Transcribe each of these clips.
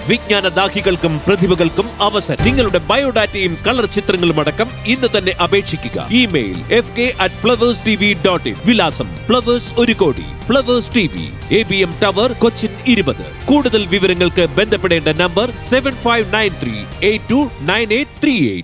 വിജ്ഞാനദാഹികൾക്കും പ്രതിഭകൾക്കും അവസരം നിങ്ങളുടെ ബയോഡാറ്റയും കളർ ചിത്രങ്ങളും അടക്കം ഇന്ന് തന്നെ അപേക്ഷിക്കുക email F K at Flowers T V dot in വിലാസം Flowers Oru Kodi Flowers T V A B M tower Cochin ഇരുപത് കൂടുതൽ വിവരങ്ങൾക്ക് ബന്ധപ്പെടേണ്ട number seven five nine three eight two nine eight three eight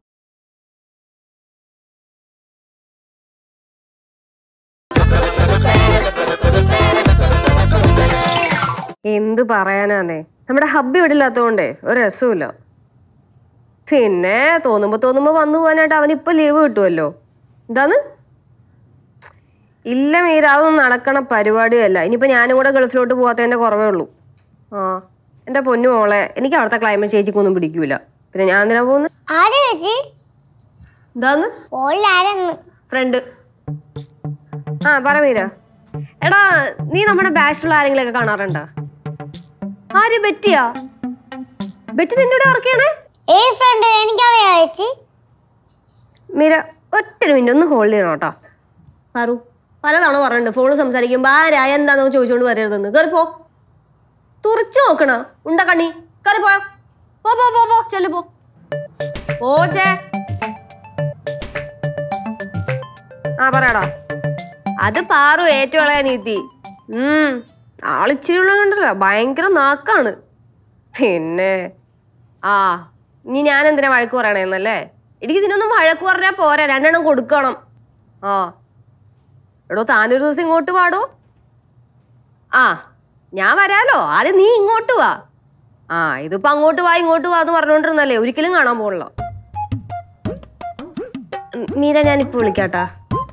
എന്ത് പറയാനാന്നേ നമ്മുടെ ഹബ്ബ് ഇവിടെ ഇല്ലാത്തതുകൊണ്ടേ ഒരു രസമില്ല പിന്നെ തോന്നുമ്പോ തോന്നുമ്പോ വന്നു പോകാനായിട്ട് അവനിപ്പോ ലീവ് കിട്ടുമല്ലോ എന്താന്ന് ഇല്ല മീര അതൊന്നും നടക്കണ പരിപാടിയല്ല ഇനിയിപ്പോ ഞാനും കൂടെ ഗൾഫിലോട്ട് പോകാത്തതിന്റെ കുറവേ ഉള്ളൂ ആ എന്റെ പൊന്നു മോളെ എനിക്ക് അവിടുത്തെ ക്ലൈമറ്റ് ചേച്ചിക്കൊന്നും പിടിക്കൂല പിന്നെ ഞാൻ എന്തിനാ പോകുന്നത് ആര് ചേച്ചി എന്താന്ന് ഓളിലാരെന്ന് ഫ്രണ്ട് ആ പറ മീര എടാ നീ നമ്മുടെ ബാച്ചിലുള്ള ആരെങ്കിലും ഒക്കെ കാണാറുണ്ടോ ആര് ബെറ്റിയാ ബെറ്റി നിന്റെ കൂടെ വർക്ക് ചെയ്യണേ ഏ ഫ്രണ്ട് എനിക്കറിയാം ചേച്ചി മീര ഒറ്റ മിനിറ്റ് ഒന്ന് ഹോൾഡ് ചെയ്യണം കേട്ടോ പറു പലതവണ പറഞ്ഞിട്ടുണ്ട് ഫോണിൽ സംസാരിക്കുമ്പോ ആരാ എന്താന്നോ ചോദിച്ചോണ്ട് വരരുതെന്ന് കയറി പോ തുറച്ചു നോക്കണ ഉണ്ട കണ്ണി കയറി പോയോ പോ പോ പോ പോ ചെല്ലു പോ പോ ചേ ആ പറയടാ അത് പാറു ഏറ്റുകളയാ നീത്തി ഉം ആളിച്ചിരിയുള്ള കണ്ടല്ലോ ഭയങ്കര നാക്കാണ് പിന്നെ ആ ഇനി ഞാൻ എന്തിനാ വഴക്ക് പറയണേന്നല്ലേ എനിക്ക് ഇതിനൊന്നും വഴക്ക് പറഞ്ഞാ പോരാ രണ്ടെണ്ണം കൊടുക്കണം ആ എടോ താനൊരു ദിവസം ഇങ്ങോട്ട് പാടോ ആ ഞാൻ വരാലോ ആദ്യം നീ ഇങ്ങോട്ട് വാ ആ ഇതിപ്പോ അങ്ങോട്ട് വാ ഇങ്ങോട്ട് വാ എന്ന് പറഞ്ഞോണ്ടിരുന്നല്ലേ ഒരിക്കലും കാണാൻ പോകണല്ലോ ഉം, മീര ഞാനിപ്പോ വിളിക്കാട്ടാ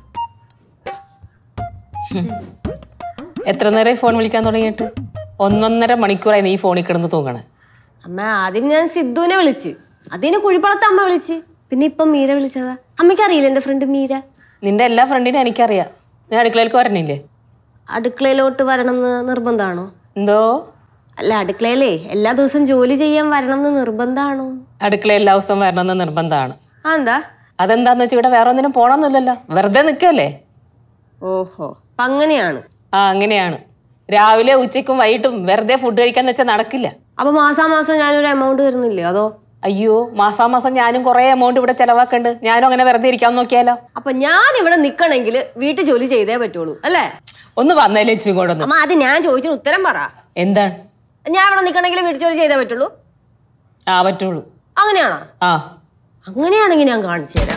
എത്ര നേരം ഫോൺ വിളിക്കാൻ തുടങ്ങിയിട്ട് ഒന്നൊന്നര മണിക്കൂറായി നീ ഫോണിൽ കിടന്ന് തൂങ്ങണേ അമ്മ ആദ്യം ഞാൻ സിദ്ധുവിനെ വിളിച്ച് അതിന് കുഴിപ്പളത്ത് അമ്മ വിളിച്ച് പിന്നെ ഇപ്പം മീര വിളിച്ചതാ അമ്മയ്ക്ക് അറിയില്ല എന്റെ ഫ്രണ്ട് മീര നിന്റെ എല്ലാ ഫ്രണ്ടിനും എനിക്കറിയാം നീ അടുക്കളയിലേക്ക് വരണില്ലേ അടുക്കളയിലോട്ട് വരണം എന്ന് നിർബന്ധമാണോ എന്തോ അല്ല അടുക്കളയിലേ എല്ലാ ദിവസവും ജോലി ചെയ്യാൻ വരണം എന്ന് നിർബന്ധമാണോ അടുക്കള എല്ലാ ദിവസവും വരണമെന്ന് നിർബന്ധമാണ് ആ എന്താ അതെന്താന്ന് വെച്ചാൽ ഇവിടെ വേറെ ഒന്നിനും പോണമെന്നില്ലല്ലോ വെറുതെ നിൽക്കല്ലേ ഓഹോ അപ്പൊ അങ്ങനെയാണ് ആ അങ്ങനെയാണ് രാവിലെ ഉച്ചയ്ക്കും വൈകിട്ടും വെറുതെ ഫുഡ് കഴിക്കാന്ന് വെച്ചാൽ നടക്കില്ല അപ്പൊ മാസാമാസം ഞാനൊരു എമൗണ്ട് തരുന്നില്ലേ അതോ അയ്യോ മാസാമാസം ഞാനും കുറേ എമൗണ്ട് ഇവിടെ ചെലവാക്കണ്ട് ഞാനും അങ്ങനെ വെറുതെ ഇരിക്കാൻ നോക്കിയാലോ അപ്പൊ ഞാൻ ഇവിടെ നിക്കണമെങ്കിൽ വീട്ടിൽ ജോലി ചെയ്തേ പറ്റുള്ളൂ അല്ലേ ഒന്ന് വന്നേലേ ഇച്ചിരി കൂടെ ഒന്ന് അമ്മ അത് ഞാൻ ചോദിച്ചതിന് ഉത്തരം പറ എന്താണ് ഞാൻ ഇവിടെ നിക്കണമെങ്കിൽ വീട്ടിൽ ജോലി ചെയ്തേ പറ്റുള്ളൂ ആ പറ്റുള്ളൂ അങ്ങനെയാണോ ആ അങ്ങനെയാണെങ്കിൽ ഞാൻ കാണിച്ചു തരാം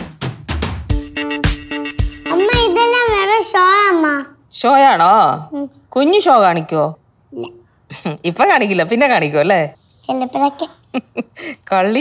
അമ്മ ഇതെല്ലാം വേറെ ഷോ അമ്മ ഷോയാണോ കുഞ്ഞു ഷോ കാണിക്കുവോ ഇപ്പൊ കാണിക്കില്ല പിന്നെ കാണിക്കുവോ അല്ലേ ചിലപ്പോഴൊക്കെ കള്ളി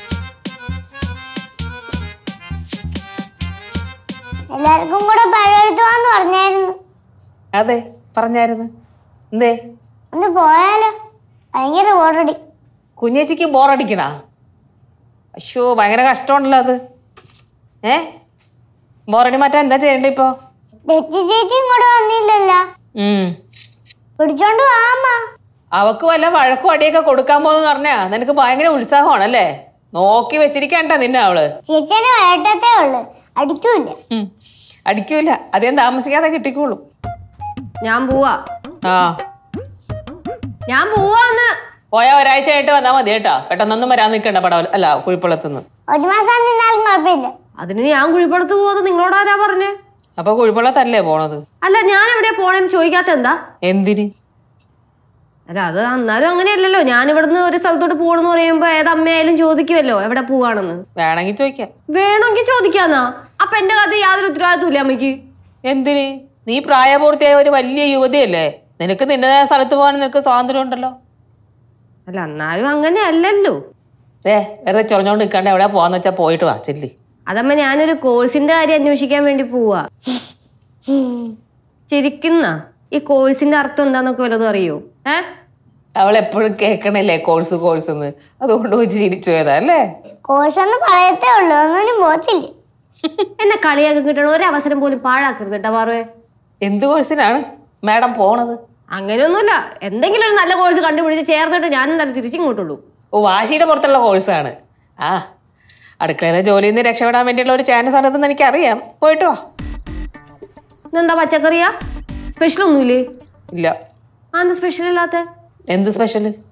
എല്ലാവർക്കും കൂടെ പഴയെടുത്തുവാന്ന് പറഞ്ഞായിരുന്നു അതെ പറഞ്ഞായിരുന്നു എന്തേ ഒന്ന് പോയാലോ ഭയങ്കര ഓടടി കുഞ്ഞേച്ചിക്ക് ബോറടിക്കണ അശ്യോ ഭയങ്കര കഷ്ടമുണ്ടല്ലോ അത് ഏ ബോറടി മാറ്റാൻ എന്താ ചെയ്യണ്ടേ ഇപ്പോ ഡെറ്റി ചേച്ചി ഇങ്ങോട്ട് വന്നില്ലല്ലോ ഉം പിടിച്ചോണ്ട് വാ അമ്മ അവക്ക് വല്ല വഴക്കും അടിയൊക്കെ കൊടുക്കാൻ പോകുന്ന പറഞ്ഞാ നിനക്ക് ഭയങ്കര ഉത്സാഹമാണല്ലേ നോക്കി വെച്ചിരിക്കണ്ട നിന്നെ അവള് ചേച്ചിയുടെ വഴട്ടത്തേ ഉള്ളു അടിക്കൂല ഉം. അടിക്കൂല അധികം താമസിക്കാതെ കിട്ടിക്കോളൂ ഞാൻ പോവാ ആ ഞാൻ പോവാന്ന് പോയ ഒരാഴ്ച ആയിട്ട് വന്നാ മതി കേട്ടോ പെട്ടെന്നൊന്നും വരാൻ നിൽക്കണ്ട പടവൽ അല്ല കുഴിപ്പള്ളത്തുനിന്ന് ഒരു മാസം നിന്നാലും കുഴപ്പമില്ല അതിന് ഞാൻ കുഴിപ്പടത്ത് പോവാന്ന് നിങ്ങളോട് ആരാ പറഞ്ഞേ അപ്പൊ കുഴിപ്പള്ളത്തല്ലേ പോണത് അല്ല ഞാൻ എവിടെയാ പോണേന്ന് ചോദിക്കാത്ത എന്താ എന്തിന് അല്ല അത് അന്നാലും അങ്ങനെയല്ലല്ലോ ഞാൻ ഇവിടുന്ന് ഒരു സ്ഥലത്തോട്ട് പോകണമെന്ന് പറയുമ്പോ ഏതമ്മയായാലും ചോദിക്കുമല്ലോ എവിടെ പോവാണെന്ന് വേണമെങ്കിൽ ചോദിക്കാം വേണമെങ്കിൽ ചോദിക്കാന്നാ അപ്പൊ എന്റെ കഥ യാതൊരു ഉത്തരവാദിത്വം ഇല്ല അമ്മയ്ക്ക് എന്തിന് നീ പ്രായപൂർത്തിയായ ഒരു വലിയ യുവതിയല്ലേ നിനക്ക് നിന്റേതായ സ്ഥലത്ത് പോകാൻ നിനക്ക് സ്വാതന്ത്ര്യം ഉണ്ടല്ലോ അല്ല എന്നാലും അങ്ങനെ അല്ലല്ലോ ഏ വെറുതെ ചൊറഞ്ഞോണ്ട് നിൽക്കാണ്ട് എവിടെ പോവാന്ന് വെച്ചാ പോയിട്ട് വാ ചെല്ലി അതമ്മ ഞാനൊരു കോഴ്സിന്റെ കാര്യം അന്വേഷിക്കാൻ വേണ്ടി പോവാ ചിരിക്കുന്ന ഈ കോഴ്സിന്റെ അർത്ഥം എന്താന്നൊക്കെ വല്ലതും അറിയോ ഏ അവൾ എപ്പോഴും കേൾക്കണല്ലേ കോഴ്സ് കോഴ്സ് എന്ന് അതുകൊണ്ട് വെച്ച് ചിരിച്ചു പോയതാ അല്ലേ കോഴ്സ് ഒന്ന് പറയത്തേ ഉള്ളൂ ഒന്നിനും പോത്തില്ല എന്നെ കളിയാക്കി കിട്ടണ ഒരു അവസരം പോലും പാഴാക്കരുത് കേട്ടാ പാറുവേ എന്ത് കോഴ്സിനാണ് മാഡം പോണത് അങ്ങനെയൊന്നുമില്ല എന്തെങ്കിലും ഒരു നല്ല കോഴ്സ് കണ്ടുപിടിച്ച് ചേർന്നിട്ട് ഞാൻ എന്തായാലും തിരിച്ചിങ്ങോട്ടുള്ളൂ ഓ വാശിയുടെ പുറത്തുള്ള കോഴ്സാണ് ആ അടുക്കളയിലെ ജോലിയിൽ നിന്ന് രക്ഷപ്പെടാൻ വേണ്ടിയുള്ള ഒരു ചാൻസ് ആണെന്ന് എനിക്കറിയാം പോയിട്ട് വാ ഇന്നെന്താ പച്ചക്കറിയാ സ്പെഷ്യൽ ഒന്നുമില്ലേ ഇല്ല ആ എന്താ സ്പെഷ്യൽ ഇല്ലാത്ത എന്ത് സ്പെഷ്യല്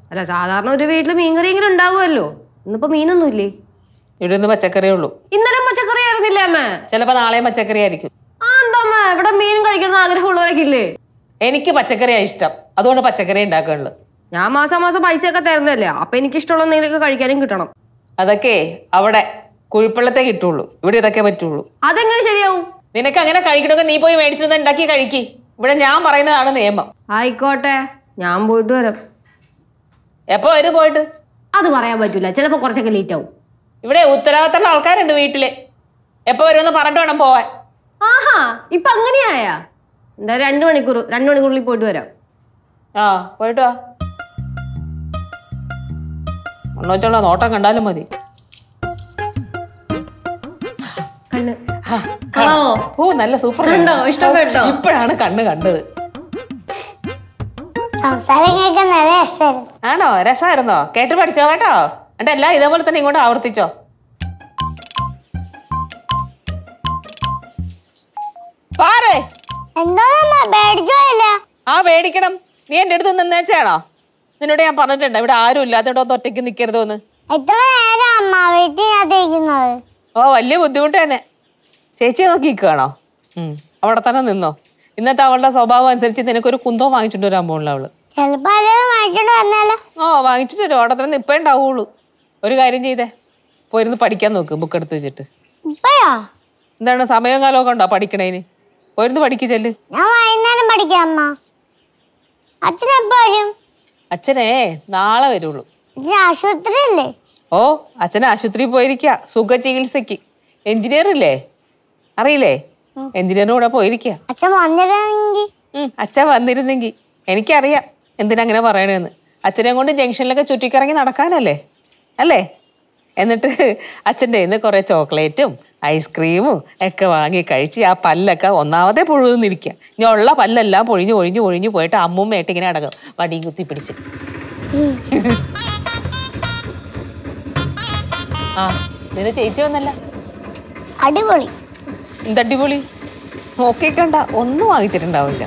അല്ല സാധാരണ ഒരു വീട്ടിൽ മീൻകറിയെങ്കിലും ഉണ്ടാവുമല്ലോ ഇന്നിപ്പോ മീനൊന്നും ഇല്ലേ ഇവിടെ നിന്ന് പച്ചക്കറിയേ ഉള്ളൂ ഇന്നലെ പച്ചക്കറി ആയിരുന്നില്ലേ അമ്മ ചിലപ്പോൾ നാളെയും പച്ചക്കറി ആയിരിക്കും ആ എന്താ അമ്മ ഇവിടെ മീൻ കഴിക്കണം ആഗ്രഹമുള്ളവരൊക്കെ ഇല്ലേ എനിക്ക് പച്ചക്കറിയാണ് ഇഷ്ടം അതുകൊണ്ട് പച്ചക്കറി ഉണ്ടാക്കാനുള്ളു ഞാൻ മാസം മാസം പൈസയൊക്കെ തരുന്നതല്ലേ അപ്പൊ എനിക്ക് ഇഷ്ടമുള്ള എന്തെങ്കിലുമൊക്കെ കഴിക്കാനും കിട്ടണം അതൊക്കെ അവിടെ കുഴിപ്പള്ളത്തെ കിട്ടുള്ളൂ ഇവിടെ ഇതൊക്കെ പറ്റുള്ളൂ അതെങ്ങനെ ശരിയാവും നിനക്ക് അങ്ങനെ കഴിക്കണമെങ്കിൽ നീ പോയി മേടിച്ചിരുന്ന് ഉണ്ടാക്കി കഴിക്കി ഇവിടെ ഞാൻ പറയുന്നതാണ് നിയമം ആയിക്കോട്ടെ ഞാൻ പോയിട്ട് വരാം എപ്പോ വരും പോയിട്ട് അത് പറയാൻ പറ്റൂല ചിലപ്പോ കുറച്ചൊക്കെ ലേറ്റ് ആവും ഇവിടെ ഉത്തരവാദിത്തമുള്ള ആൾക്കാരുണ്ട് വീട്ടില് എപ്പോ വരുമെന്ന് പറഞ്ഞിട്ട് വേണം പോവാൻ ആഹാ ഇപ്പൊ അങ്ങനെയായ എന്താ രണ്ടു മണിക്കൂർ രണ്ടു മണിക്കൂറിൽ പോയിട്ട് വരാം ആ പോയിട്ട് വാ മണ്ണോച്ചുള്ള നോട്ടം കണ്ടാലും മതി കണ്ണ് കളവോ ഓ നല്ല സൂപ്പർ കണ്ടോ? ഇഷ്ടപ്പെട്ടോ? ഇപ്പോഴാണ് കണ്ണ് കണ്ടത് സംസാരം കേൾക്കാൻ നല്ല രസമായിരുന്നു ആണോ രസമായിരുന്നോ കേട്ട് പഠിച്ചോ കേട്ടോ എന്നിട്ട് എല്ലാം ഇതേപോലെ തന്നെ ഇങ്ങോട്ട് ആവർത്തിച്ചോ പാറേ എന്തോന്നമ്മ പേടിച്ചോയില്ല ആ പേടിക്കണം നീ എൻ്റെ അടുത്ത് നിന്നേച്ചാണോ നിന്നോട് ഞാൻ പറഞ്ഞിട്ടുണ്ട് ഇവിടെ ആരും ഇല്ലാത്തടത്ത് ഒറ്റയ്ക്ക് നിൽക്കരുതെന്ന് എത്ര നേരം അമ്മ വീട്ടിനകത്തിരിക്കുന്നത് ഓ വലിയ ബുദ്ധിമുട്ട് തന്നെ ചേച്ചിയെ നോക്കി നിൽക്കുകയാണോ ഉം, അവിടെ തന്നെ നിന്നോ ഇന്നത്തെ അവളുടെ സ്വഭാവം അനുസരിച്ച് നിനക്കൊരു കുന്തോ വാങ്ങിച്ചിട്ട് വരാൻ പോകണില്ല അവള് ചിലപ്പോ അല്ലാതെ വാങ്ങിച്ചോണ്ട് വന്നാലോ ഓ വാങ്ങിച്ചിട്ട് വരും അവിടെ തന്നെ നിപ്പേ ഉണ്ടാവുള്ളൂ ഒരു കാര്യം ചെയ്തേ പോയിരുന്ന് പഠിക്കാൻ നോക്ക് ബുക്ക് എടുത്ത് വെച്ചിട്ട് ഇപ്പഴോ എന്താണ് സമയം കാലമൊക്കെ ഉണ്ടോ പഠിക്കണേന് പോയിരുന്ന് പഠിക്ക് ചെല്ല് ഞാൻ വൈകുന്നേരം പഠിക്കാം അമ്മ അച്ഛൻ എപ്പോ വരും അച്ഛനേ നാളെ വരുള്ളൂ അച്ഛൻ ആശുപത്രി അല്ലേ ഓ അച്ഛൻ ആശുപത്രിയിൽ പോയിരിക്കുക സുഖ ചികിത്സയ്ക്ക് എഞ്ചിനീയർ ഇല്ലേ അറിയില്ലേ എഞ്ചിനീയറിന്റെ കൂടെ പോയിരിക്കുക അച്ഛൻ വന്നിരുന്നെങ്കിൽ ഉം, അച്ഛൻ വന്നിരുന്നെങ്കിൽ എനിക്കറിയാം എന്തിനാ അങ്ങനെ പറയണേന്ന് അച്ഛനെ കൊണ്ട് ജംഗ്ഷനിലൊക്കെ ചുറ്റിക്കറങ്ങി നടക്കാനല്ലേ അല്ലേ എന്നിട്ട് അച്ഛൻ്റെ ഇന്ന് കുറേ ചോക്ലേറ്റും ഐസ്ക്രീമും ഒക്കെ വാങ്ങി കഴിച്ച് ആ പല്ലൊക്കെ ഒന്നാമതേ പുഴുന്നിരിക്കുക ഞാൻ ഉള്ള പല്ലെല്ലാം പൊഴിഞ്ഞു പൊഴിഞ്ഞു പൊഴിഞ്ഞു പോയിട്ട് അമ്മൂമ്മയായിട്ട് ഇങ്ങനെ അടങ്ങും വടിയും കുത്തി പിടിച്ച് ആ നിന്റെ ചേച്ചി വന്നല്ല അടിപൊളി എന്തടിപൊളി നോക്കിക്കണ്ട ഒന്നും വാങ്ങിച്ചിട്ടുണ്ടാവില്ല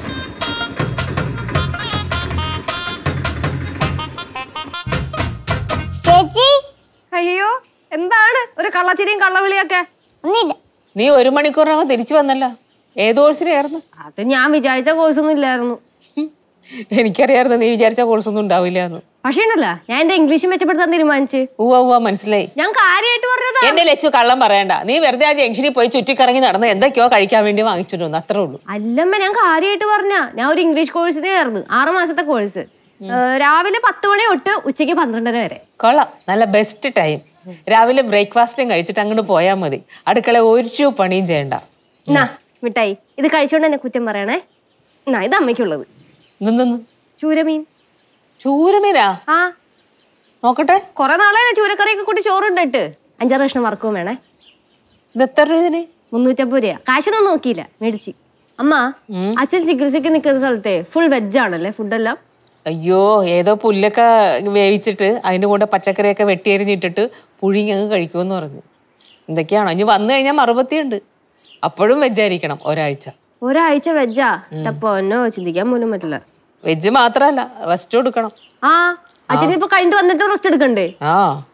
ചേച്ചി അയ്യോ എന്താണ് ഒരു കള്ളച്ചിരിയും കള്ളവിളിയൊക്കെ ഒന്നില്ല നീ ഒരു മണിക്കൂറിനകം തിരിച്ചു വന്നല്ല ഏത് കോഴ്സിനായിരുന്നു അത് ഞാൻ വിചാരിച്ച കോഴ്സൊന്നും ഇല്ലായിരുന്നു ഹും. എനിക്കറിയായിരുന്നു നീ വിചാരിച്ച കോഴ്സൊന്നും ഉണ്ടാവില്ല എന്ന് പക്ഷേ ഉണ്ടല്ല ഞാൻ എന്റെ ഇംഗ്ലീഷ് മെച്ചപ്പെടുത്താൻ തീരുമാനിച്ച് ഉവ്വ ഉവ്വ മനസ്സിലായി ഞാൻ കാര്യമായിട്ട് പറഞ്ഞതാ എന്റെ ലച്ചു കള്ളം പറയണ്ട നീ വെറുതെ ആ ജംഗ്ഷനിൽ പോയി ചുറ്റിക്കറങ്ങി നടന്ന് എന്തൊക്കെയോ കഴിക്കാൻ വേണ്ടി വാങ്ങിച്ചിട്ട് വന്നു അത്രേ ഉള്ളൂ അല്ലമ്മ ഞാൻ കാര്യമായിട്ട് പറഞ്ഞ ഞാൻ ഒരു ഇംഗ്ലീഷ് കോഴ്സിന് ചേർന്ന് ആറ് മാസത്തെ കോഴ്സ് രാവിലെ പത്ത് മണി തൊട്ട് ഉച്ചയ്ക്ക് പന്ത്രണ്ടര വരെ കൊള്ളാം നല്ല ബെസ്റ്റ് ടൈം രാവിലെ ബ്രേക്ക്ഫാസ്റ്റും കഴിച്ചിട്ട് അങ്ങോട്ട് പോയാൽ മതി അടുക്കള ഒരു പണിയും ചെയ്യണ്ട എന്നാ മിഠായി ഇത് കഴിച്ചോണ്ട് എന്നെ കുറ്റം പറയണേ എന്നാ ഇത് അമ്മയ്ക്കുള്ളത് നിന്ന് ചൂരമീൻ ചൂരമീനാ ആ നോക്കട്ടെ കൊറേ നാളെ ചൂരക്കറിയൊക്കെ കൂട്ടി ചോറുണ്ടിട്ട് അഞ്ചാറ് കഷ്ണം വറക്കും വേണേ ഇത് എത്ര രൂപ ഇതിന് മുന്നൂറ്റമ്പത് രൂപ കാശൊന്നും നോക്കിയില്ല മേടിച്ച് അമ്മ അച്ഛൻ ചികിത്സയ്ക്ക് നിൽക്കുന്ന സ്ഥലത്തെ ഫുൾ വെജ് ആണല്ലേ ഫുഡെല്ലാം അയ്യോ ഏതോ പുല്ലൊക്കെ വേവിച്ചിട്ട് അതിൻ്റെ കൂടെ പച്ചക്കറിയൊക്കെ വെട്ടിയരിഞ്ഞിട്ടിട്ട് പുഴുങ്ങി അങ്ങ് കഴിക്കുമെന്ന് പറഞ്ഞു എന്തൊക്കെയാണോ ഇനി വന്നു കഴിഞ്ഞാൽ മറുപത്തിയുണ്ട് അപ്പോഴും വെജായിരിക്കണം ഒരാഴ്ച ഒരാഴ്ച വെജാ പൊന്നോ ചിന്തിക്കാൻ പോലും പറ്റില്ല വെജ് മാത്രമല്ല റെസ്റ്റ് കൊടുക്കണം ആ അച്ഛൻ ഇപ്പൊ കഴിഞ്ഞിട്ട് വന്നിട്ട് റെസ്റ്റ് എടുക്കണ്ടേ ആ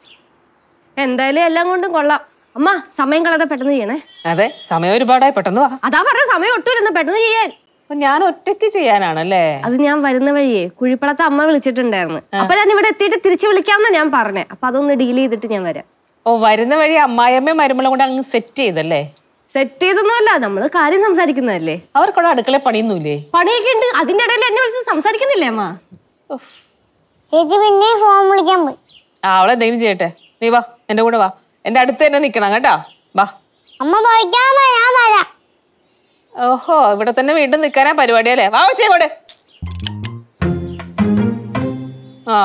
എന്തായാലും എല്ലാം കൊണ്ടും കൊള്ളാം അമ്മ സമയം കളയാതെ പെട്ടെന്ന് ചെയ്യണേ അതെ സമയം ഒരുപാടായി പെട്ടെന്ന് വാ അതാ പറഞ്ഞ സമയം ഒട്ടുമില്ലെന്ന് പെട്ടെന്ന് ചെയ്യാൻ അപ്പൊ ഞാൻ ഒറ്റയ്ക്ക് ചെയ്യാനാണല്ലേ അത് ഞാൻ വരുന്ന വഴിയേ കുഴിപ്പളത്തെ അമ്മ വിളിച്ചിട്ടുണ്ടായിരുന്നു അപ്പൊ ഞാൻ ഇവിടെ എത്തിയിട്ട് തിരിച്ചു വിളിക്കാമെന്നാ ഞാൻ പറഞ്ഞേ അപ്പൊ അതൊന്ന് ഡീൽ ചെയ്തിട്ട് ഞാൻ വരാം ഓ വരുന്ന വഴി അമ്മായിയമ്മയും മരുമളും കൂടെ അങ്ങ് സെറ്റ് ചെയ്തല്ലേ സെറ്റ് ചെയ്തൊന്നുമല്ല നമ്മള് കാര്യം സംസാരിക്കുന്നതല്ലേ അവർക്കുള്ള അടുക്കള പണിയൊന്നുമില്ലേ പണിയൊക്കെ ഉണ്ട് അതിന്റെ ഇടയിൽ എന്നെ വിളിച്ച് സംസാരിക്കുന്നില്ലേ അമ്മ ഉഫ്. ചേച്ചി പിന്നെ ഫോൺ വിളിക്കാൻ പോയി ആ അവളെന്തെങ്കിലും ചെയ്യട്ടെ നീ വാ എൻ്റെ കൂടെ വാ എൻ്റെ അടുത്ത് തന്നെ നിൽക്കണം കേട്ടോ വാ അമ്മ പോയിക്കാമ ഞാൻ വരാം ഓഹോ ഇവിടെ തന്നെ വീണ്ടും നിൽക്കാനാ പരിപാടിയല്ലേ വാ വെച്ചേ കൂടെ ആ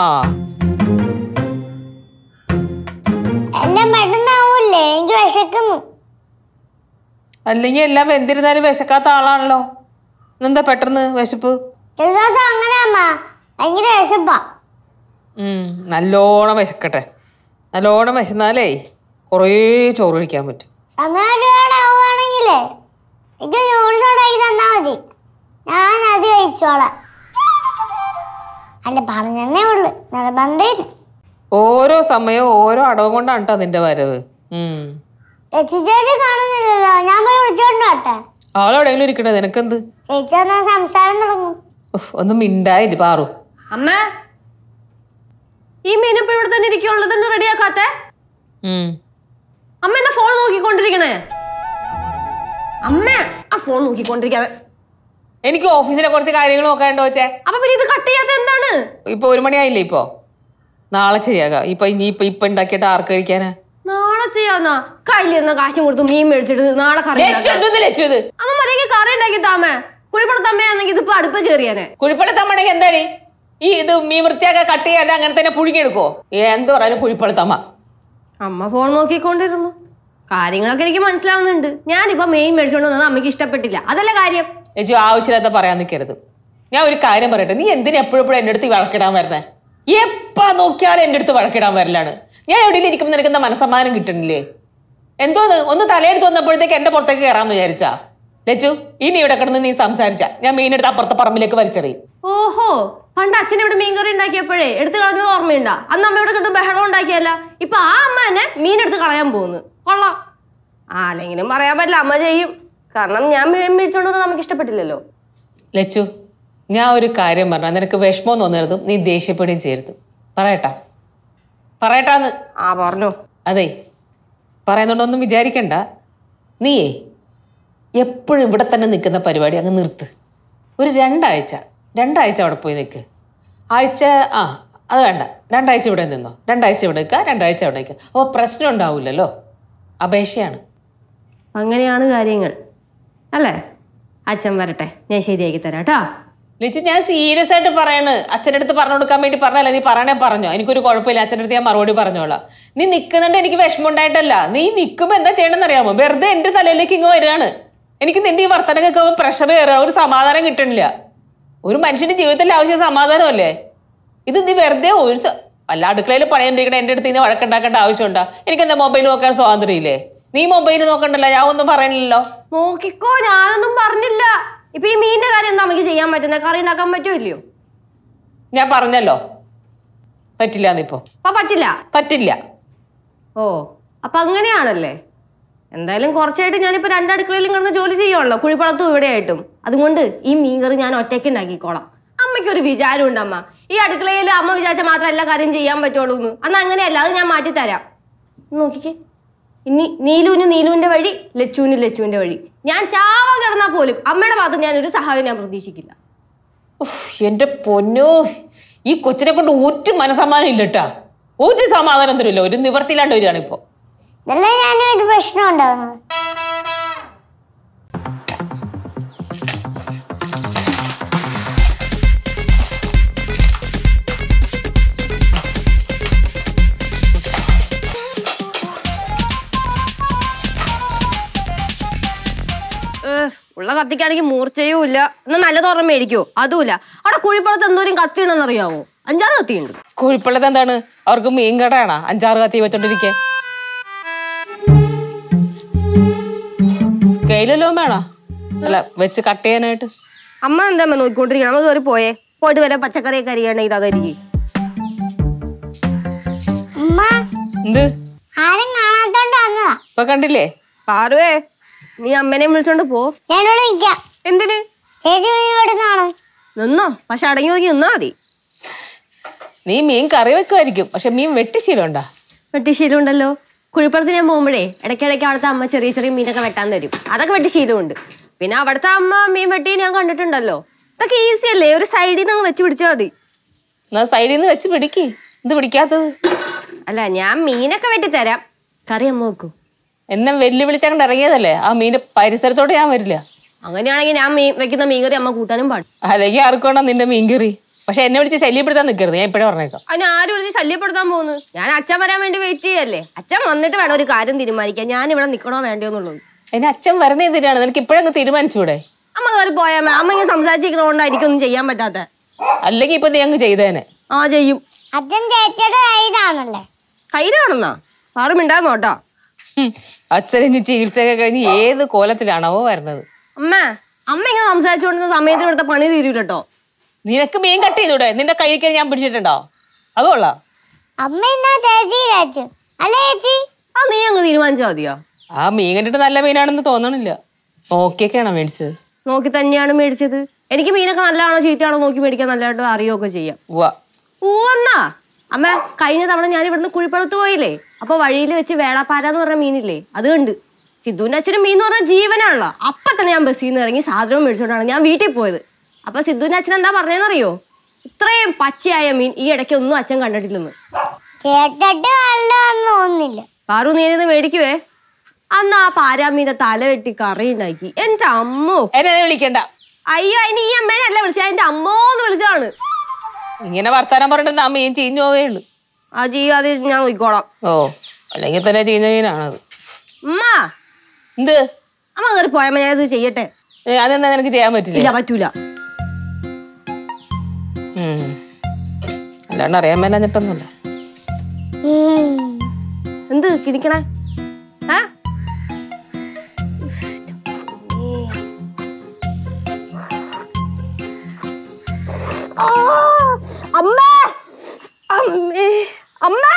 എല്ലാം പെട്ടെന്നാവൂല്ലേ എനിക്ക് വിശക്കുന്നു അല്ലെങ്കിൽ എല്ലാം എന്തിരുന്നാലും വിശക്കാത്ത ആളാണല്ലോ എന്താ പെട്ടെന്ന് വിശപ്പ് ചില ദിവസം അങ്ങനെ അമ്മ ഭയങ്കര വിശപ്പാ ഉം, നല്ലോണം വിശക്കട്ടെ നല്ലോണം വിശന്നാലേ കുറേ ചോറ് കഴിക്കാൻ പറ്റും സമയം ഒരുപാടാവുകയാണെങ്കിലേ എനിക്ക് നൂറ് ഉണ്ടാക്കി തന്നാ മതി ഞാൻ അത് കഴിച്ചോളാം അല്ല പറഞ്ഞതേ ഉള്ളു നിർബന്ധമില്ല ഓരോ സമയവും ഓരോ അടവും കൊണ്ടാണ് കേട്ടോ നിന്റെ വരവ് ഉം ചേച്ചി ചേച്ചി കാണുന്നില്ലല്ലോ ഞാൻ പോയി വിളിച്ചോണ്ട് വട്ടെ ആളെവിടെയെങ്കിലും ഇരിക്കട്ടെ നിനക്കെന്ത് ചേച്ചി വന്നാ സംസാരം തുടങ്ങും ഉഫ്, ഒന്നും മിണ്ടായില്ല പാറു അമ്മ ഈ മീൻ ഇപ്പൊ ഇവിടെ തന്നെ ഇരിക്കുള്ളത് എന്ന് റെഡിയാക്കാത്തെ ഉം അമ്മ എന്താ ഫോൺ നോക്കിക്കൊണ്ടിരിക്കണേ അമ്മ ആ ഫോൺ നോക്കിക്കൊണ്ടിരിക്കാതെ എനിക്ക് ഓഫീസിലെ കുറച്ച് കാര്യങ്ങൾ നോക്കാണ്ടോ വെച്ചേ അപ്പൊ പിന്നെ ഇത് കട്ട് ചെയ്യാത്ത എന്താണ് ഇപ്പൊ ഒരു മണിയായില്ലേ ഇപ്പൊ നാളെ ശരിയാകാം ഇപ്പൊ ഇനി ഇപ്പൊ ഇപ്പൊ ഉണ്ടാക്കിയിട്ട് ആർക്ക് കഴിക്കാനാ നാളെ ചെയ്യാന്നാ കയ്യിലിരുന്ന കാശും കൊടുത്ത് മീൻ മേടിച്ചിട്ട് നാളെ കറി ലച്ചു എന്തൊന്ന് ലച്ചു ഇത് അമ്മ മതിയെങ്കിൽ കറി ഉണ്ടാക്കി താമേ കുഴിപ്പടത്തമ്മയാണെങ്കിൽ ഇതിപ്പോ അടുപ്പ് കയറിയാനെ കുഴിപ്പള്ളത്തമ്മണെങ്കിൽ എന്താടി ഈ ഇത് മീൻ വൃത്തിയാക്കാൻ കട്ട് ചെയ്യാതെ അങ്ങനെ തന്നെ പുഴുങ്ങിയെടുക്കോ എന്ത് പറയാലും കുഴിപ്പള്ളത്തമ്മ അമ്മ ഫോൺ നോക്കിക്കൊണ്ടിരുന്നു കാര്യങ്ങളൊക്കെ എനിക്ക് മനസ്സിലാവുന്നുണ്ട് ഞാനിപ്പോ മെയിൻ മേടിച്ചോണ്ട് വന്നത് അമ്മയ്ക്ക് ഇഷ്ടപ്പെട്ടില്ല അതല്ല കാര്യം ലച്ചു ആവശ്യമില്ലാത്ത പറയാൻ നിൽക്കരുത് ഞാൻ ഒരു കാര്യം പറയട്ടെ നീ എന്തിനാ എപ്പോഴും എൻ്റെ അടുത്ത് ഈ വഴക്കിടാൻ വരണേ എപ്പാ നോക്കിയാലും എൻ്റെ അടുത്ത് വഴക്കിടാൻ വരലാണ് ഞാൻ എവിടെയെങ്കിലും ഇരിക്കുമ്പോൾ നിനക്ക് എന്താ മനസ്സമാനം കിട്ടണില്ലേ എന്തോന്ന് ഒന്ന് തലയെടുത്ത് വന്നപ്പോഴത്തേക്ക് എന്റെ പുറത്തേക്ക് കയറാന്ന് വിചാരിച്ചാ ലച്ചു ഇനി ഇവിടെ കിടന്ന് നീ സംസാരിച്ച ഞാൻ മീനെടുത്ത് അപ്പുറത്തെ പറമ്പിലേക്ക് വലിച്ചെറിയും ഓഹോ പണ്ട് അച്ഛൻ ഇവിടെ മീൻകറി ഉണ്ടാക്കിയപ്പോഴേ എടുത്ത് കളഞ്ഞത് ഓർമ്മയുണ്ടാ അന്ന് അമ്മ ഇവിടെ കിട്ടും ബഹളം ഉണ്ടാക്കിയല്ല ഇപ്പൊ ആ അമ്മ തന്നെ മീൻ എടുത്ത് കളയാൻ പോകുന്നു കൊള്ളാം ആ അല്ലെങ്കിലും പറയാൻ പറ്റില്ല അമ്മ ചെയ്യും കാരണം ഞാൻ മീൻ മേടിച്ചോണ്ട് വന്നത് നമുക്ക് ഇഷ്ടപ്പെട്ടില്ലല്ലോ ലച്ചു ഞാൻ ഒരു കാര്യം പറഞ്ഞാൽ നിനക്ക് വിഷമം തോന്നരുതും നീ ദേഷ്യപ്പെടുകയും ചെയ്യരുത് പറയട്ടാ പറയട്ടാന്ന് ആ പറഞ്ഞോ അതെ പറയുന്നുണ്ടൊന്നും വിചാരിക്കണ്ട നീയേ എപ്പോഴും ഇവിടെ തന്നെ നിൽക്കുന്ന പരിപാടി അങ്ങ് നിർത്ത് ഒരു രണ്ടാഴ്ച രണ്ടാഴ്ച അവിടെ പോയി നിൽക്ക് ആഴ്ച ആ അത് വേണ്ട രണ്ടാഴ്ച ഇവിടെ നിന്നോ രണ്ടാഴ്ച ഇവിടെ നിൽക്കുക രണ്ടാഴ്ച അവിടെ നിൽക്കുക അപ്പോൾ പ്രശ്നം ഉണ്ടാവില്ലല്ലോ അപേക്ഷയാണ് അങ്ങനെയാണ് കാര്യങ്ങൾ അല്ലേ അച്ഛൻ വരട്ടെ ഞാൻ ശരിയാക്കി തരാം കേട്ടോ ലിച്ചു ഞാൻ സീരിയസ് ആയിട്ട് പറയാണ് അച്ഛൻ്റെ അടുത്ത് പറഞ്ഞു കൊടുക്കാൻ വേണ്ടി പറഞ്ഞല്ല നീ പറയണേ പറഞ്ഞോ എനിക്കൊരു കുഴപ്പമില്ല അച്ഛൻ്റെ അടുത്ത് ഞാൻ മറുപടി പറഞ്ഞോളാം നീ നിൽക്കുന്നുണ്ട് എനിക്ക് വിഷമം ഉണ്ടായിട്ടല്ല നീ നിൽക്കുമ്പോൾ എന്താ ചെയ്യണമെന്ന് അറിയാമോ വെറുതെ എൻ്റെ തലയിലേക്ക് ഇങ്ങ് വരികയാണ് എനിക്ക് നിന്റെ ഈ വർത്തനം കേൾക്കുമ്പോൾ പ്രഷർ കയറുക ഒരു സമാധാനം കിട്ടണില്ല ഒരു മനുഷ്യന്റെ ജീവിതത്തിൽ ആവശ്യം സമാധാനമല്ലേ ഇത് നീ വെറുതെ ഒരു സ- അല്ല അടുക്കളയിൽ പണിയുണ്ടിരിക്കണ എൻ്റെ അടുത്ത് ഇങ്ങനെ വഴക്കുണ്ടാക്കേണ്ട ആവശ്യമുണ്ടോ എനിക്കെന്താ മൊബൈൽ നോക്കാൻ സ്വാതന്ത്ര്യം ഇല്ലേ നീ മൊബൈൽ നോക്കണ്ടല്ലോ ഞാൻ ഒന്നും പറയണില്ലല്ലോ നോക്കിക്കോ ഞാനൊന്നും പറഞ്ഞില്ല ഇപ്പൊ ഈ മീനിന്റെ കാര്യം എന്താ നമുക്ക് ചെയ്യാൻ പറ്റുന്നത് കറി ഉണ്ടാക്കാൻ പറ്റുമോ ഇല്ലയോ ഞാൻ പറഞ്ഞല്ലോ പറ്റില്ല എന്നിപ്പോ അപ്പൊ പറ്റില്ല പറ്റില്ല ഓ അപ്പൊ അങ്ങനെയാണല്ലേ എന്തായാലും കുറച്ചായിട്ട് ഞാനിപ്പോ രണ്ടടുക്കളയിലും കിടന്ന് ജോലി ചെയ്യുവാണല്ലോ കുഴിപ്പളത്തും ഇവിടെ ആയിട്ടും അതുകൊണ്ട് ഈ മീൻകറി ഞാൻ ഒറ്റയ്ക്ക് ഉണ്ടാക്കിക്കോളാം അമ്മയ്ക്ക് ഒരു വിചാരമുണ്ട് അമ്മ ഈ അടുക്കളയിൽ അമ്മ വിചാരിച്ച മാത്രം എല്ലാ കാര്യം ചെയ്യാൻ പറ്റുള്ളൂ എന്ന് അന്ന് അങ്ങനെയല്ല അത് ഞാൻ മാറ്റി തരാം നോക്കിക്കേ ഇനി നീലുവിന് നീലുവിന്റെ വഴി ലച്ചുവിന് ലച്ചുവിന്റെ വഴി ഞാൻ ചാവാൻ കിടന്നാൽ പോലും അമ്മയുടെ ഭാഗത്ത് ഞാൻ ഒരു സഹായം ഞാൻ പ്രതീക്ഷിക്കില്ല ഉഫ്, എന്റെ പൊന്നോ ഈ കൊച്ചിനെ കൊണ്ട് ഒരു മനസമാനം ഇല്ലട്ടാ ഒരു സമാധാനം തരില്ല ഒരു നിവർത്തിയില്ലാണ്ട് വരികയാണ് ഇപ്പൊ ഇതല്ലേ ഞാനൊരു പ്രശ്നം ഉണ്ടാകുന്നത് ഏഹ്, ഉള്ള കത്തിക്കാണെങ്കിൽ മൂർച്ചയും ഇല്ല എന്നാ നല്ലത് ഓർമ്മ മേടിക്കോ അതുമില്ല അവിടെ കുഴിപ്പുറത്ത് എന്തോരം കത്തി ഉണ്ടെന്ന് അറിയാവോ അഞ്ചാറ് കത്തിയുണ്ട് കുഴിപ്പള്ളത്ത് എന്താണ് അവർക്ക് മീൻ കടയാണോ അഞ്ചാറ് കത്തി വെച്ചോണ്ടിരിക്കെ സ്കെയിലല്ലോ വേണോ അല്ല വെച്ച് കട്ട് ചെയ്യാനായിട്ട് അമ്മ എന്താ അമ്മ നോക്കിക്കൊണ്ടിരിക്കണം നമ്മൾ കയറി പോയേ പോയിട്ട് വല്ല പച്ചക്കറിയൊക്കെ അരിയണമെങ്കിൽ അതായിരിക്കും ഉമ്മ എന്ത് ആരും കാണാത്തോണ്ട് വന്നതാ ഇപ്പൊ കണ്ടില്ലേ പാറുവേ നീ അമ്മനെ വിളിച്ചോണ്ട് പോ ഞാനിവിടെ നിൽക്കാം എന്തിന് ചേച്ചി മീൻ ഇവിടുന്നാണോ നിന്നോ പക്ഷെ അടങ്ങി നോക്കി നിന്നാ മതി നീ മീൻ കറി വെക്കുമായിരിക്കും പക്ഷെ മീൻ വെട്ടിശീലമുണ്ടാ വെട്ടി ശീലമുണ്ടല്ലോ കുഴിപ്പുറത്ത് ഞാൻ പോകുമ്പോഴേ ഇടയ്ക്കിടയ്ക്ക് അവിടുത്തെ അമ്മ ചെറിയ ചെറിയ മീനൊക്കെ വെട്ടാൻ തരും അതൊക്കെ വെട്ടി ശീലമുണ്ട് പിന്നെ അവിടുത്തെ അമ്മ മീൻ വെട്ടി ഞാൻ കണ്ടിട്ടുണ്ടല്ലോ ഇതൊക്കെ ഈസി അല്ലേ ഒരു സൈഡിൽ നിന്ന് വെച്ച് പിടിച്ചാൽ മതി എന്നാ സൈഡിൽ നിന്ന് വെച്ച് പിടിക്ക് എന്ത് പിടിക്കാത്തത് അല്ല ഞാൻ മീനൊക്കെ വെട്ടി തരാം കറി അമ്മ വെക്കും എന്നെ വെല്ലുവിളിച്ചങ്ങോട്ട് ഇറങ്ങിയതല്ലേ ആ മീൻ്റെ പരിസരത്തോട്ട് ഞാൻ വരില്ല അങ്ങനെയാണെങ്കിൽ ഞാൻ മീൻ വെക്കുന്ന മീൻകറി അമ്മ കൂട്ടാനും പാടും അല്ലെങ്കിൽ ആർക്കും വേണം നിന്റെ മീൻകറി പക്ഷെ എന്നെ വിളിച്ച് ശല്യപ്പെടുത്താൻ നിൽക്കരുത് ഞാൻ ഇപ്പോഴേ പറഞ്ഞേക്കാം അതിന് ആരും വിളിച്ച് ശല്യപ്പെടുത്താൻ പോകുന്നു ഞാൻ അച്ഛൻ വരാൻ വേണ്ടി വെയിറ്റ് ചെയ്യല്ലേ അച്ഛൻ വന്നിട്ട് വേണം ഒരു കാര്യം തീരുമാനിക്കാൻ ഞാൻ ഇവിടെ നിൽക്കണോ വേണ്ടയോ എന്നുള്ളത് എന്നെ അച്ഛൻ വരണേ എന്തിനാണ് നിനക്ക് ഇപ്പോഴങ്ങ് തീരുമാനിച്ചൂടെ അമ്മ കയറി പോയാൽ മതി. അമ്മ ഇങ്ങനെ സംസാരിച്ചിരിക്കണോണ്ടാ എനിക്കൊന്നും ചെയ്യാൻ പറ്റാത്ത അല്ലെങ്കിൽ ഇപ്പൊ നീ അങ്ങ് ചെയ്തേനെ ആ ചെയ്യും അച്ഛൻ ചേച്ചിയുടെ കയ്യിലാണല്ലേ കയ്യിലാണെന്നാ പാറും ഉണ്ടാകുന്നോട്ടാ ഹും. അച്ഛൻ ഇനി ചികിത്സയൊക്കെ കഴിഞ്ഞ് ഏത് കോലത്തിലാണാവോ വരുന്നത് അമ്മ അമ്മ ഇങ്ങനെ സംസാരിച്ചുകൊണ്ടിരുന്ന സമയത്തിന് ഇവിടുത്തെ പണി തീരൂല കേട്ടോ നിനക്ക് മീൻ കട്ട് ചെയ്തൂടെ നിന്റെ കൈക്ക് ഞാൻ പിടിച്ചിട്ടുണ്ടോ അത് കൊള്ളാം അമ്മ എന്നാ ചേച്ചി ചേച്ചി അല്ലേ ചേച്ചി ആ നീ അങ്ങ് തീരുമാനിച്ചാൽ മതിയോ ആ മീൻ കണ്ടിട്ട് നല്ല മീനാണെന്ന് തോന്നണില്ല നോക്കിയൊക്കെയാണോ മേടിച്ചത് നോക്കി തന്നെയാണ് മേടിച്ചത് എനിക്ക് മീനൊക്കെ നല്ലതാണോ ചീത്തയാണോ നോക്കി മേടിക്കാൻ നല്ലതായിട്ട് അറിയുകയൊക്കെ ചെയ്യാം ഉവ്വ പൂവന്നാ അമ്മ കഴിഞ്ഞ തവണ ഞാൻ ഇവിടുന്ന് കുഴിപ്പുറത്ത് പോയില്ലേ അപ്പൊ വഴിയിൽ വെച്ച് വേളാപ്പാര എന്ന് പറഞ്ഞ മീനില്ലേ അത് കണ്ട് സിദ്ധുവിന്റെ അച്ഛനും മീൻ എന്ന് പറഞ്ഞ ജീവനാണല്ലോ അപ്പൊ തന്നെ ഞാൻ ബസ്സിൽ നിന്ന് ഇറങ്ങി സാധനം മേടിച്ചോണ്ടാണ് ഞാൻ വീട്ടിൽ പോയത് അപ്പൊ സിദ്ധുവിന്റെ അച്ഛൻ എന്താ പറഞ്ഞതെന്നറിയോ ഇത്രയും പച്ചയായ മീൻ ഈ ഇടയ്ക്ക് ഒന്നും അച്ഛൻ കണ്ടിട്ടില്ലെന്ന് കേട്ടിട്ട് നല്ലതൊന്നും തോന്നുന്നില്ല പാറു നീ ഇരുന്ന് മേടിക്കുവേ അന്ന് ആ പാരാമീന്റെ തല വെട്ടി കറി ഉണ്ടാക്കി എന്റെ അമ്മോ എന്നെ അത് വിളിക്കണ്ട അയ്യോ അതിന് ഈ അമ്മേനെ അല്ല വിളിച്ചത് എന്റെ അമ്മോന്ന് വിളിച്ചതാണ് ഇങ്ങനെ വർത്താനം പറഞ്ഞിട്ട് ആ മീൻ ചീഞ്ഞു പോവേ ഉള്ളു ആ ചെയ്യും അത് ഞാൻ നോക്കിക്കോളാം ഓ അല്ലെങ്കിൽ തന്നെ ചീഞ്ഞ മീനാണത് ഉമ്മ എന്ത് അമ്മ കയറി പോയമ്മ ഞാൻ ഇത് ചെയ്യട്ടെ ഏ, അതെന്താ നിനക്ക് ചെയ്യാൻ പറ്റില്ല ഇല്ല പറ്റൂല ഉം. അല്ലാണ്ട് അറിയാൻ മേലാഞ്ഞിട്ടൊന്നുമില്ല ഉം. എന്ത് കിണിക്കണേ ഏ ആ, അമ്മേ അമ്മേ അമ്മേ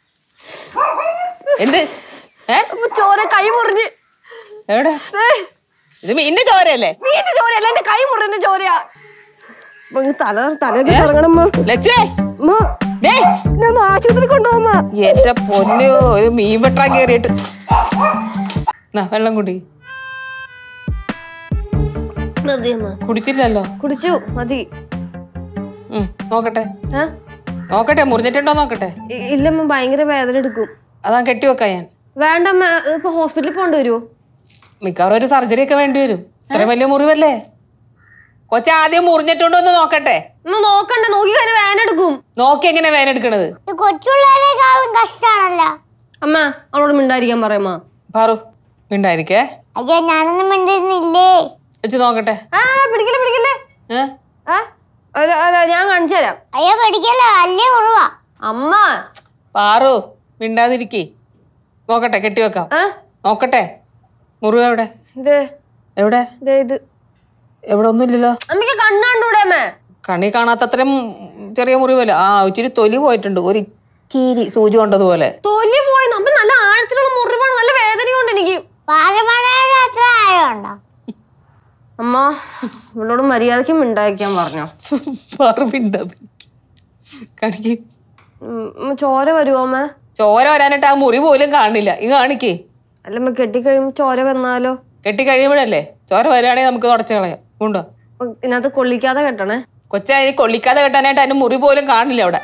എന്ത് ഏ ചോര കൈ മുറിഞ്ഞ് എവിടെ ഏ, ഇത് മീനിന്റെ ചോരയല്ലേ നീന്റെ ചോരയല്ല എന്റെ കൈ മുറിഞ്ഞ ചോരയാ അപ്പൊ ഇങ്ങ് തല തലയൊക്കെ ഇറങ്ങണം ലച്ചുവേ ദേ, ഞാൻ ആശുപത്രി കൊണ്ടുപോകുമ്പോ എന്റെ പൊന്നോ ഒരു മീൻ വെട്ടാൻ കേറിയിട്ട് നാ, വെള്ളം കുടി മതി അമ്മ കുടിച്ചില്ലല്ലോ കുടിച്ചു മതി ഉം, നോക്കട്ടെ ഏ? നോക്കട്ടെ മുറിഞ്ഞിട്ടുണ്ടോ നോക്കട്ടെ ഇ- ഇല്ലമ്മ ഭയങ്കര വേദന എടുക്കും അതാ കെട്ടിവെക്കാം ഞാൻ വേണ്ടമ്മ ഇപ്പൊ ഹോസ്പിറ്റലിൽ പോകേണ്ടി വരുമോ മിക്കവാറും ഒരു സർജറി ഒക്കെ വേണ്ടി വരും ഇത്ര വലിയ മുറിവല്ലേ കൊച്ച ആദ്യം മുറിഞ്ഞിട്ടുണ്ടോ എന്ന് നോക്കട്ടെ അമ്മ നോക്കണ്ട നോക്കി കഴിഞ്ഞാൽ വേദന എടുക്കും നോക്കി എങ്ങനെ വേന എടുക്കണത് ഇത് കൊച്ചുള്ളവരെക്കാളും കഷ്ടാണല്ലോ അമ്മ അവളോട് മിണ്ടായിരിക്കാൻ പറയമ്മ പാറു മിണ്ടായിരിക്കേ അയ്യോ ഞാനൊന്നും മിണ്ടിരുന്നില്ലേ വെച്ച് നോക്കട്ടെ ആ പിടിക്കില്ല പിടിക്കില്ലേ ഏ ആ അല്ല, അല്ല, ഞാൻ കാണിച്ചു തരാം അയ്യോ പഠിക്കല്ലോ വലിയ മുറിവാ അമ്മ പാറു മിണ്ടാതിരിക്കേ നോക്കട്ടെ കെട്ടിവെക്കാം ആ നോക്കട്ടെ മുറിവ് എവിടെ ഇത് എവിടെ ദേ ഇത് എവിടെ ഒന്നുമില്ലല്ലോ അമ്മയ്ക്ക് കണ്ണാണ്ടൂടെ അമ്മേ കണ്ണി കാണാത്തത്രയും ചെറിയ മുറിവല്ല ആ ഇച്ചിരി തൊലി പോയിട്ടുണ്ട് ഒരു ചീരി സൂചി കൊണ്ടതുപോലെ തൊലി പോയി നമ്മ നല്ല ആഴത്തിലുള്ള മുറിവാണ് നല്ല വേദനയുണ്ട് എനിക്ക് പാലമഴയുടെ അത്ര ആഴമുണ്ടോ അമ്മ ഇവളോട് മര്യാദയ്ക്ക് മിണ്ടായിരിക്കാൻ പറഞ്ഞോ പാറു മിണ്ടാതി കാണിക്ക് ഉം, ഉം, ചോര വരുമോ അമ്മ ചോര വരാനായിട്ട് ആ മുറി പോലും കാണില്ല ഇത് കാണിക്കേ അല്ല അമ്മ കെട്ടിക്കഴിയുമ്പോ ചോര വന്നാലോ കെട്ടി കഴിയുമ്പോഴല്ലേ ചോര വരികയാണെങ്കിൽ നമുക്ക് തുടച്ചു കളയാം ഉണ്ടോ അപ്പൊ ഇതിനകത്ത് കൊള്ളിക്കാതെ കെട്ടണേ കൊച്ചെ അതിന് കൊള്ളിക്കാതെ കെട്ടാനായിട്ട് അതിന് മുറി പോലും കാണില്ല അവിടെ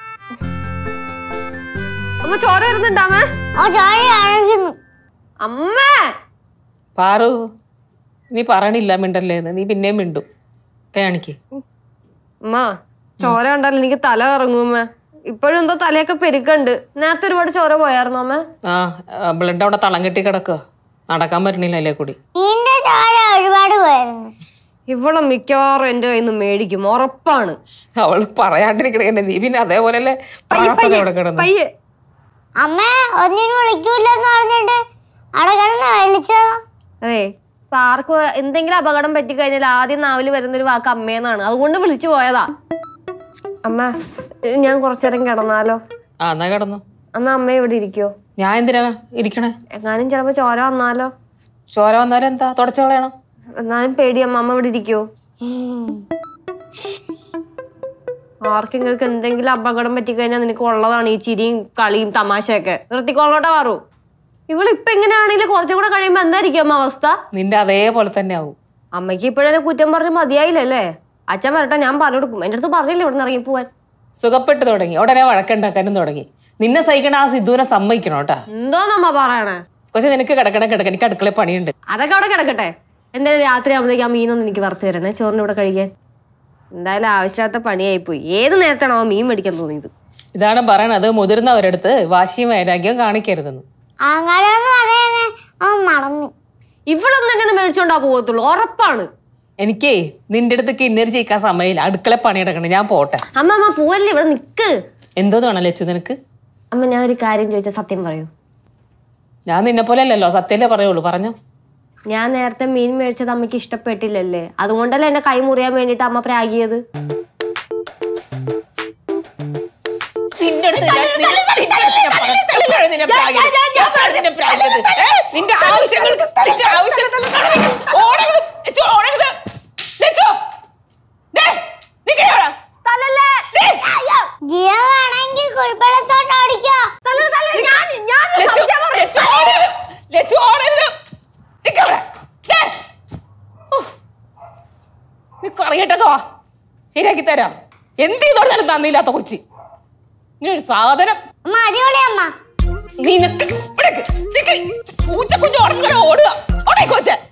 അമ്മ ചോര വരുന്നുണ്ടാമേ ഓ ചോര അഴകുന്നു അമ്മേ പാറു നീ പറയണില്ല മിണ്ടല്ലേന്ന് നീ പിന്നെയും മിണ്ടും കാണിക്ക് അമ്മ ചോര കണ്ടാൽ എനിക്ക് തല ഇറങ്ങും അമ്മ ഇപ്പോഴും എന്തോ തലയൊക്കെ പെരുക്കുണ്ട് നേരത്തെ ഒരുപാട് ചോര പോയായിരുന്നു അമ്മ ആ ബ്ലഡ് അവിടെ തളം കെട്ടി കിടക്കുക നടക്കാൻ പറ്റണില്ല അല്ലേ കൂടി നിന്റെ ചോര ഒരുപാട് പോയിരുന്നു ഇവളെ മിക്കവാറും എന്റെ കയ്യിൽ നിന്ന് മേടിക്കും ഉറപ്പാണ് അവള് പറയാണ്ടിരിക്കണേ നീ പിന്നെ അതേപോലെ അല്ലേ അവിടെ കിടന്നു പയ്യെ അമ്മ ഒന്നിനും വിളിക്കൂലെന്ന് പറഞ്ഞിട്ട് അവിടെ കിടന്ന് വിളിച്ചതോ അതെ ഇപ്പൊ ആർക്കും എന്തെങ്കിലും അപകടം പറ്റിക്കഴിഞ്ഞാൽ ആദ്യം നാവില് വരുന്നൊരു വാക്ക് അമ്മേന്നാണ് അതുകൊണ്ട് വിളിച്ചു പോയതാ അമ്മ ഞാൻ കുറച്ചേരം കിടന്നാലോ ആ എന്നാ കിടന്നു അന്ന് അമ്മ ഇവിടെ ഇരിക്കോ ഞാൻ എന്തിനാ ഇരിക്കണേ എങ്ങാനും ചിലപ്പോ ചോര വന്നാലോ ചോര വന്നാലും എന്താ തുടച്ചു കളയണം എന്നാലും പേടി അമ്മ അമ്മ ഇവിടെ ഇരിക്കോ ആർക്കെങ്കിലും എന്തെങ്കിലും അപകടം പറ്റിക്കഴിഞ്ഞാൽ നിനക്ക് ഉള്ളതാണ് ഈ ചിരിയും കളിയും തമാശയൊക്കെ നിർത്തിക്കൊള്ളോട്ടെ വാറു ഇവളിപ്പൊ എങ്ങനെയാണെങ്കിലും കുറച്ചും കൂടെ കഴിയുമ്പോ എന്തായിരിക്കും അമ്മ അവസ്ഥ നിന്റെ അതേപോലെ തന്നെ ആവും അമ്മയ്ക്ക് ഇപ്പോഴെന്നെ കുറ്റം പറഞ്ഞ് മതിയായില്ലല്ലേ അച്ഛൻ വരട്ടെ ഞാൻ പറഞ്ഞു കൊടുക്കും എന്റെ അടുത്ത് പറഞ്ഞില്ല ഇവിടെ നിന്ന് ഇറങ്ങി പോവാൻ സുഖപ്പെട്ട് തുടങ്ങി ഉടനെ വഴക്കുണ്ടാക്കാനും തുടങ്ങി നിന്നെ സഹിക്കണ ആ സിദ്ധുവിനെ സമ്മതിക്കണം കേട്ടാ എന്തോന്നമ്മ പറയണേ പക്ഷെ നിനക്ക് കിടക്കണം കിടക്കണം എനിക്ക് അടുക്കളയിൽ പണിയുണ്ട് അതൊക്കെ അവിടെ കിടക്കട്ടെ എന്തായാലും രാത്രി ആകുമ്പോഴേക്ക് ആ മീനൊന്നും എനിക്ക് വറുത്ത് തരണേ ചോറിന് ഇവിടെ കഴിക്കാൻ എന്തായാലും ആവശ്യമില്ലാത്ത പണിയായി പോയി ഏത് നേരത്താണോ ആ മീൻ മേടിക്കാൻ തോന്നിയത് ഇതാണ് പറയണത് മുതിർന്നവരടുത്ത് വാശിയും വൈരാഗ്യവും കാണിക്കരുതെന്ന് അങ്ങനെയൊന്നും പറയുന്നേ അവൻ മറന്നു ഇവളൊന്നും എന്നെ ഒന്ന് മേടിച്ചോണ്ടാ പോകത്തുള്ളൂ ഉറപ്പാണ് എനിക്കേ നിന്റെ അടുത്ത് കിന്നരി ചെയ്യിക്കാൻ സമയമില്ല അടുക്കള പണിയെടുക്കണം ഞാൻ പോട്ടെ അമ്മ അമ്മ പോവല്ലേ ഇവിടെ നിക്ക് എന്തോന്നാണ് ലച്ചു നിനക്ക് അമ്മ ഞാൻ ഒരു കാര്യം ചോദിച്ചാൽ സത്യം പറയൂ ഞാൻ നിന്നെ പോലെ അല്ലല്ലോ സത്യല്ലേ പറയുള്ളൂ പറഞ്ഞോ ഞാൻ നേരത്തെ മീൻ മേടിച്ചത് അമ്മയ്ക്ക് ഇഷ്ടപ്പെട്ടില്ലല്ലേ അതുകൊണ്ടല്ലേ എന്നെ കൈ മുറിയാൻ വേണ്ടിട്ട് അമ്മ പ്രാഗിയത് നിന്നെ പ്രാഗിയത്? എപ്പോഴാണ് നിന്നെ പ്രാഗിയത്? ഏ? നിന്റെ ആവശ്യങ്ങൾക്ക് നിന്റെ ആവശ്യങ്ങൾക്ക് ഓടരുത് ലച്ചു, ഓടരുത് ലച്ചു, ദേ, നിക്കടി അവിടെ. ദേ, ജിയ വേണമെങ്കിൽ കുഴിപ്പള്ളത്തോട്ട് ഓടിക്കോ ലച്ചു, ലച്ചു, ഓടരുത്. ലച്ചു, ഓടരുത്. നിക്ക് അവിടെ. ദേ. ഉഫ്. നീ കറങ്ങിട്ടൊക്കെ വാ ശരിയാക്കി തരാം എന്ത് ചെയ്തോടുന്നാലും തന്നില്ലാത്ത കൊച്ചി ഇങ്ങനെ ഒരു സാധനം അമ്മ അടിപൊളി അമ്മ നിനക്ക് ഇവിടെ നിക്ക്. പൂച്ചക്കുഞ്ഞ് ഉറങ്ങണ ഓടുക ഓടേ കൊച്ചെ